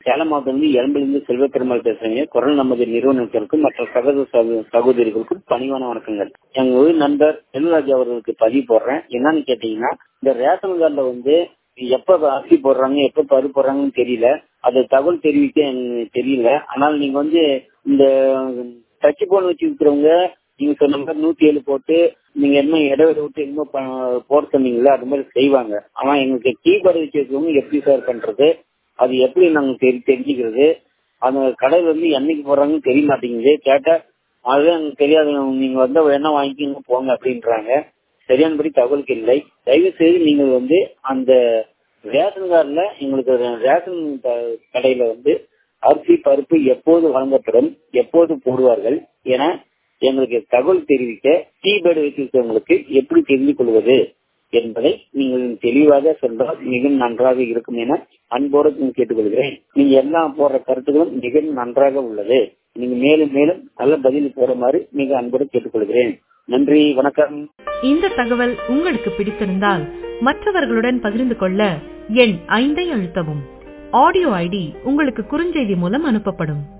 சேலம் மாவட்டம் வந்து எலும்பிலிருந்து செல்வ பெருமாள் பேசுறீங்க குரல் நமது நிறுவனத்திற்கும் மற்ற சகோதர சகோ- சகோதரிகளுக்கும் பணிவான வணக்கங்கள் எங்க ஊர் நண்பர் செல்வராஜ் அவர்களுக்கு பதிவு போடுறேன் என்னன்னு கேட்டீங்கன்னா இந்த ரேஷன் கார்டுல வந்து எப்ப அரிசி போடுறாங்க எப்ப பரு போடுறாங்கன்னு தெரியல அது தகவல் தெரிவிக்க எனக்கு தெரியல ஆனால் நீங்க வந்து இந்த டச் போன் வச்சு இருக்கிறவங்க நீங்க சொன்ன மாதிரி நூத்தி ஏழு போட்டு நீங்க என்ன இடைவெளி விட்டு இன்னும் ப- போட சொன்னீங்களா அது மாதிரி செய்வாங்க ஆனா எங்களுக்கு கீபோர்டு வச்சு இருக்கிறவங்க எப்படி சார் பண்றது அது எப்படி நாங்க தெரி தெரிஞ்சுக்கிறது அந்த கடையில் வந்து என்னைக்கு போடுறாங்கன்னு தெரிய மாட்டேங்குது கேட்டா அதுதான் எனக்கு தெரியாது நீங்க வந்து வேணா வாங்கிக்கோங்க போங்க அப்படின்றாங்க சரியானபடி தகவலுக்கு இல்லை தயவு செய்து நீங்கள் வந்து அந்த ரேஷன் கார்டுல எங்களுக்கு ஒரு ரேஷன் க- கடையில வந்து அரிசி பருப்பு எப்போது வழங்கப்படும் எப்போது போடுவார்கள் என எங்களுக்கு தகவல் தெரிவிக்க கீபேர்டு வைத்திருக்கிறவங்களுக்கு எப்படி தெரிந்து கொள்வது என்பதை நீங்கள் தெளிவாக சொன்னால் மிக நன்றாக இருக்கும் என அன்போடு நான் கேட்டுக்கொள்கிறேன் நீங்க எல்லாம் போடுற கருத்துக்களும் மிக நன்றாக உள்ளது நீங்க மேலும் மேலும் நல்ல பதில் போடுமாறு மிக அன்போடு கேட்டுக்கொள்கிறேன் நன்றி வணக்கம் இந்த தகவல் உங்களுக்கு பிடித்திருந்தால் மற்றவர்களுடன் பகிர்ந்து கொள்ள எண் ஐந்தை அழுத்தவும் ஆடியோ ஐடி உங்களுக்கு குறுஞ்செய்தி மூலம் அனுப்பப்படும்